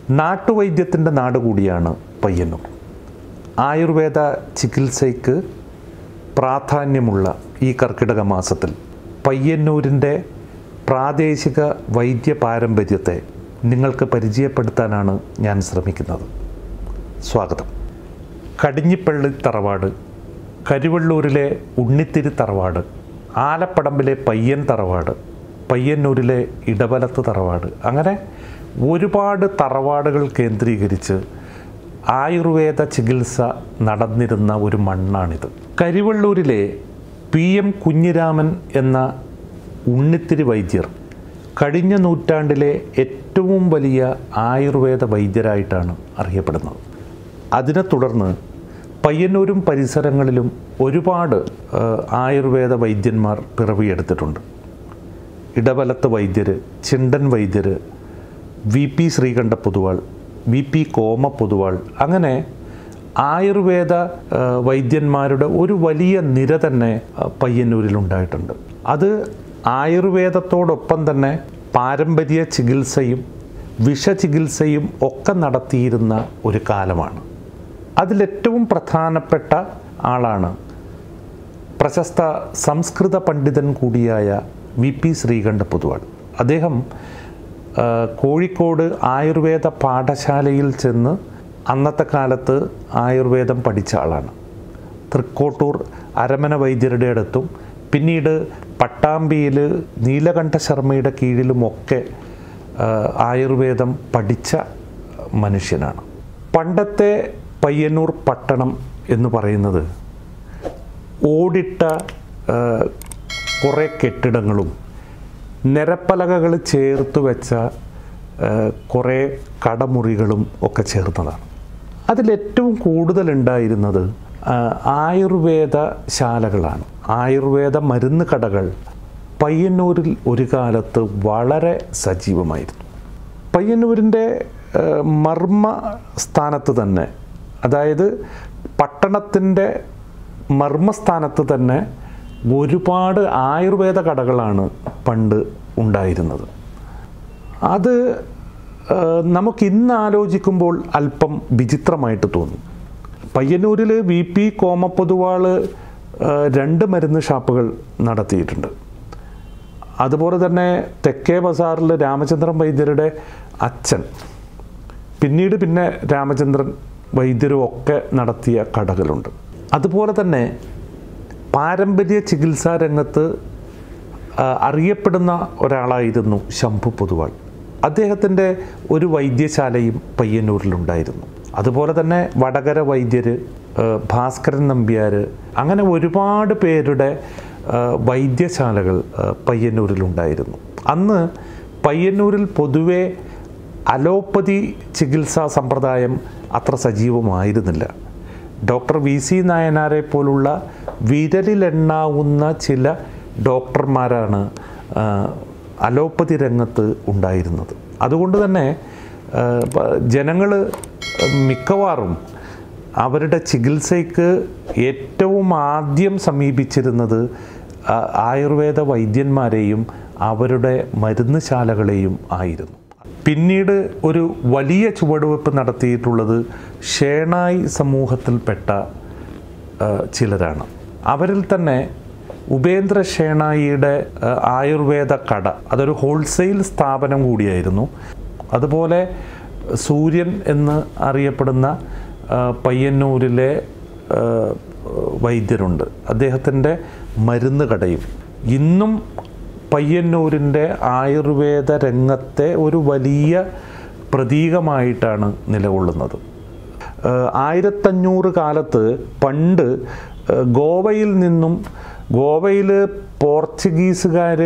നാട്ടുവൈദ്യത്തിൻ്റെ നാട് കൂടിയാണ് പയ്യന്നൂർ ആയുർവേദ ചികിത്സയ്ക്ക് പ്രാധാന്യമുള്ള ഈ കർക്കിടക മാസത്തിൽ പയ്യന്നൂരിൻ്റെ പ്രാദേശിക വൈദ്യ പാരമ്പര്യത്തെ നിങ്ങൾക്ക് പരിചയപ്പെടുത്താനാണ് ഞാൻ ശ്രമിക്കുന്നത് സ്വാഗതം കടിഞ്ഞിപ്പള്ളി തറവാട് കരുവള്ളൂരിലെ ഉണ്ണിത്തിരി തറവാട് ആലപ്പടമ്പിലെ പയ്യൻ തറവാട് പയ്യന്നൂരിലെ ഇടവലത്ത് തറവാട് അങ്ങനെ ഒരുപാട് തറവാടുകൾ കേന്ദ്രീകരിച്ച് ആയുർവേദ ചികിത്സ നടന്നിരുന്ന ഒരു മണ്ണാണിത് കരിവള്ളൂരിലെ പി എം കുഞ്ഞിരാമൻ എന്ന ഉണ്ണിത്തിരി വൈദ്യർ കഴിഞ്ഞ നൂറ്റാണ്ടിലെ ഏറ്റവും വലിയ ആയുർവേദ വൈദ്യരായിട്ടാണ് അറിയപ്പെടുന്നത് അതിനെ തുടർന്ന് പയ്യന്നൂരും പരിസരങ്ങളിലും ഒരുപാട് ആ, ആയുർവേദ വൈദ്യന്മാർ പിറവിയെടുത്തിട്ടുണ്ട് ഇടവലത്ത് വൈദ്യർ ചിണ്ടൻ വൈദ്യർ V P Sreekanta Poduval V P Koma Poduval അങ്ങനെ ആയുർവേദ ആ, വൈദ്യന്മാരുടെ ഒരു വലിയ നിര തന്നെ ആ, പയ്യന്നൂരിലുണ്ടായിട്ടുണ്ട് അത് ആയുർവേദത്തോടൊപ്പം തന്നെ പാരമ്പര്യ ചികിത്സയും വിഷചികിത്സയും ഒക്കെ നടത്തിയിരുന്ന ഒരു കാലമാണ് അതിലേറ്റവും പ്രധാനപ്പെട്ട ആളാണ് പ്രശസ്ത സംസ്കൃത പണ്ഡിതൻ കൂടിയായ വി പി ശ്രീകണ്ഠ പൊതുവാൾ അദ്ദേഹം ആ, കോഴിക്കോട് ആയുർവേദ പാഠശാലയിൽ ചെന്ന് അന്നത്തെ കാലത്ത് ആയുർവേദം പഠിച്ച ആളാണ് തൃക്കോട്ടൂർ അരമന വൈദ്യരുടെ അടുത്തും പിന്നീട് പട്ടാമ്പിയിൽ നീലകണ്ഠ ശർമ്മയുടെ കീഴിലുമൊക്കെ ആ, ആയുർവേദം പഠിച്ച മനുഷ്യനാണ് പണ്ടത്തെ പയ്യന്നൂർ പട്ടണം എന്ന് പറയുന്നത് ഓടിട്ട ആ, കുറേ കെട്ടിടങ്ങളും നിരപ്പലകകൾ ചേർത്ത് വെച്ച ആ, കുറേ കടമുറികളും ഒക്കെ ചേർന്നതാണ് അതിലേറ്റവും കൂടുതൽ ഉണ്ടായിരുന്നത് ആ, ആയുർവേദ ശാലകളാണ് ആയുർവേദ മരുന്ന് കടകൾ പയ്യന്നൂരിൽ ഒരു കാലത്ത് വളരെ സജീവമായിരുന്നു പയ്യന്നൂരിൻ്റെ ആ, മർമ്മ സ്ഥാനത്ത് തന്നെ അതായത് പട്ടണത്തിൻ്റെ മർമ്മസ്ഥാനത്ത് തന്നെ ഒരുപാട് ആയുർവേദ കടകളാണ് പണ്ട് ഉണ്ടായിരുന്നത് അത് ആ, നമുക്ക് ഇന്ന് ആലോചിക്കുമ്പോൾ അല്പം വിചിത്രമായിട്ട് തോന്നും പയ്യന്നൂരിൽ വി പി കോമപ്പൊതുവാൾ ആ, രണ്ട് മരുന്ന് ഷാപ്പുകൾ നടത്തിയിട്ടുണ്ട് അതുപോലെ തന്നെ തെക്കേ ബസാറിൽ രാമചന്ദ്രൻ വൈദ്യരുടെ അച്ഛൻ പിന്നീട് പിന്നെ രാമചന്ദ്രൻ വൈദ്യരും ഒക്കെ നടത്തിയ കടകളുണ്ട് അതുപോലെ തന്നെ പാരമ്പര്യ ചികിത്സാ രംഗത്ത് ആ, അറിയപ്പെടുന്ന ഒരാളായിരുന്നു ശംഭു പൊതുവാൾ അദ്ദേഹത്തിൻ്റെ ഒരു വൈദ്യശാലയും പയ്യന്നൂരിലുണ്ടായിരുന്നു അതുപോലെ തന്നെ വടകര വൈദ്യർ ഭാസ്കരൻ നമ്പ്യാർ അങ്ങനെ ഒരുപാട് പേരുടെ ആ, വൈദ്യശാലകൾ ആ, പയ്യന്നൂരിലുണ്ടായിരുന്നു അന്ന് പയ്യന്നൂരിൽ പൊതുവെ അലോപ്പതി ചികിത്സാ സമ്പ്രദായം അത്ര സജീവമായിരുന്നില്ല ഡോക്ടർ വി സി നായനാരെ പോലുള്ള വിരലിലെണ്ണാവുന്ന ചില ഡോക്ടർമാരാണ് ആ, അലോപ്പതി രംഗത്ത് ഉണ്ടായിരുന്നത് അതുകൊണ്ട് തന്നെ ജനങ്ങൾ മിക്കവാറും അവരുടെ ചികിത്സയ്ക്ക് ഏറ്റവും ആദ്യം സമീപിച്ചിരുന്നത് ആ, ആയുർവേദ വൈദ്യന്മാരെയും അവരുടെ മരുന്ന് ശാലകളെയും ആയിരുന്നു പിന്നീട് ഒരു വലിയ ചുവടുവെപ്പ് നടത്തിയിട്ടുള്ളത് ഷേണായി സമൂഹത്തിൽപ്പെട്ട ആ, ചിലരാണ് അവരിൽ തന്നെ ഉപേന്ദ്ര ഷേണായിയുടെ ആ, ആയുർവേദ കട അതൊരു ഹോൾസെയിൽ സ്ഥാപനം കൂടിയായിരുന്നു അതുപോലെ സൂര്യൻ എന്ന് അറിയപ്പെടുന്ന ആ, പയ്യന്നൂരിലെ ആ, വൈദ്യരുണ്ട് അദ്ദേഹത്തിൻ്റെ മരുന്ന് കടയും ഇന്നും പയ്യന്നൂരിൻ്റെ ആയുർവേദ രംഗത്തെ ഒരു വലിയ പ്രതീകമായിട്ടാണ് നിലകൊള്ളുന്നത് ഏഹ് ആയിരത്തഞ്ഞൂറ് കാലത്ത് പണ്ട് ഏഹ് ഗോവയിൽ നിന്നും ഗോവയിൽ പോർച്ചുഗീസുകാർ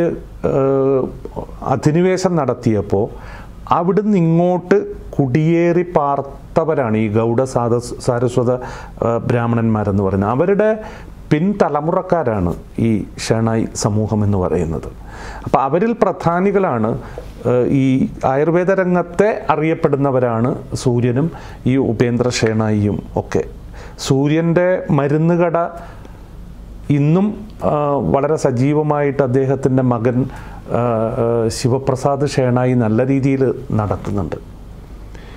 അധിനിവേശം നടത്തിയപ്പോൾ അവിടുന്ന് ഇങ്ങോട്ട് കുടിയേറി പാർത്തവരാണ് ഈ ഗൗഡ സാധ സാരസ്വത ഏഹ് ബ്രാഹ്മണന്മാരെന്ന് പറയുന്നത് അവരുടെ പിൻതലമുറക്കാരാണ് ഈ ഷണായി സമൂഹം എന്ന് പറയുന്നത് അപ്പോൾ അവരിൽ പ്രധാനികളാണ് ഏഹ് ഈ ആയുർവേദ രംഗത്തെ അറിയപ്പെടുന്നവരാണ് സൂര്യനും ഈ ഉപേന്ദ്ര ഷേണായിയും ഒക്കെ സൂര്യൻ്റെ മരുന്ന് കട ഇന്നും ആ, വളരെ സജീവമായിട്ട് അദ്ദേഹത്തിൻ്റെ മകൻ ആ, ആ, ശിവപ്രസാദ് ഷേണായി നല്ല രീതിയിൽ നടത്തുന്നുണ്ട്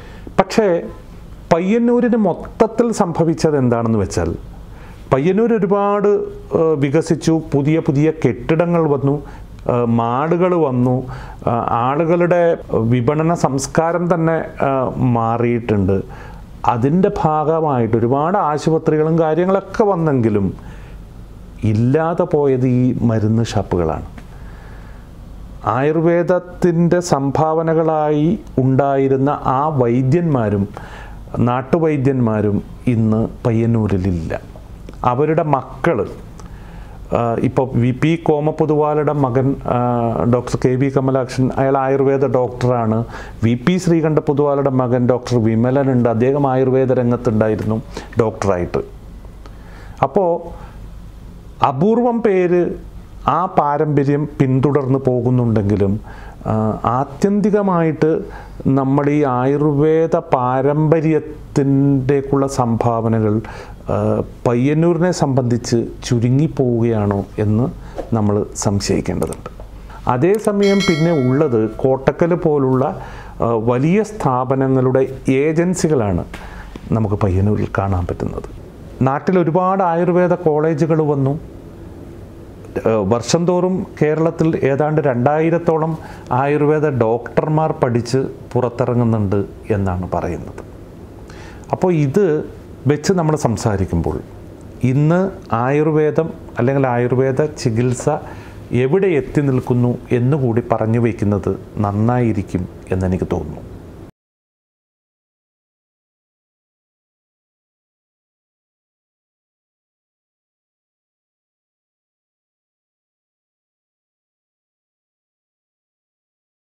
പക്ഷേ പയ്യന്നൂരിന് മൊത്തത്തിൽ സംഭവിച്ചത് എന്താണെന്ന് വെച്ചാൽ പയ്യന്നൂർ ഒരുപാട് ഏഹ്, വികസിച്ചു പുതിയ പുതിയ കെട്ടിടങ്ങൾ വന്നു ഏഹ്, മാളുകൾ വന്നു ഏഹ്, ആളുകളുടെ വിപണന സംസ്കാരം തന്നെ ഏഹ്, മാറിയിട്ടുണ്ട് അതിൻ്റെ ഭാഗമായിട്ട് ഒരുപാട് ആശുപത്രികളും കാര്യങ്ങളൊക്കെ വന്നെങ്കിലും ഇല്ലാതെ പോയത് ഈ മരുന്ന് ഷാപ്പുകളാണ് ആയുർവേദത്തിൻ്റെ സംഭാവനകളായി ഉണ്ടായിരുന്ന ആ വൈദ്യന്മാരും നാട്ടുവൈദ്യന്മാരും ഇന്ന് പയ്യന്നൂരിലില്ല അവരുടെ മക്കൾ ഇപ്പോൾ വി പി കോമപൊതുവാലയുടെ മകൻ ആ, ഡോക്ടർ കെ വി കമലാക്ഷൻ അയാൾ ആയുർവേദ ഡോക്ടറാണ് വി പി ശ്രീകണ്ഠ പൊതുവാലയുടെ മകൻ ഡോക്ടർ വിമലനുണ്ട് അദ്ദേഹം ആയുർവേദ രംഗത്തുണ്ടായിരുന്നു ഡോക്ടറായിട്ട് അപ്പോൾ അപൂർവം പേര് ആ പാരമ്പര്യം പിന്തുടർന്ന് പോകുന്നുണ്ടെങ്കിലും ആ, ആത്യന്തികമായിട്ട് നമ്മൾ ഈ ആയുർവേദ പാരമ്പര്യത്തിൻ്റെക്കുള്ള സംഭാവനകൾ ആ, പയ്യന്നൂരിനെ സംബന്ധിച്ച് ചുരുങ്ങിപ്പോവുകയാണോ എന്ന് നമ്മൾ സംശയിക്കേണ്ടതുണ്ട് അതേസമയം പിന്നെ ഉള്ളത് കോട്ടക്കൽ പോലുള്ള ആ, വലിയ സ്ഥാപനങ്ങളുടെ ഏജൻസികളാണ് നമുക്ക് പയ്യന്നൂരിൽ കാണാൻ പറ്റുന്നത് നാട്ടിൽ ഒരുപാട് ആയുർവേദ കോളേജുകൾ വന്നു ഏഹ് വർഷം തോറും കേരളത്തിൽ ഏതാണ്ട് രണ്ടായിരത്തോളം ആയുർവേദ ഡോക്ടർമാർ പഠിച്ച് പുറത്തിറങ്ങുന്നുണ്ട് എന്നാണ് പറയുന്നത് അപ്പോൾ ഇത് വെച്ച് നമ്മൾ സംസാരിക്കുമ്പോൾ ഇന്ന് ആയുർവേദം അല്ലെങ്കിൽ ആയുർവേദ ചികിത്സ എവിടെ എത്തി നിൽക്കുന്നു എന്നുകൂടി പറഞ്ഞു വയ്ക്കുന്നത് നന്നായിരിക്കും എന്നെനിക്ക് തോന്നുന്നു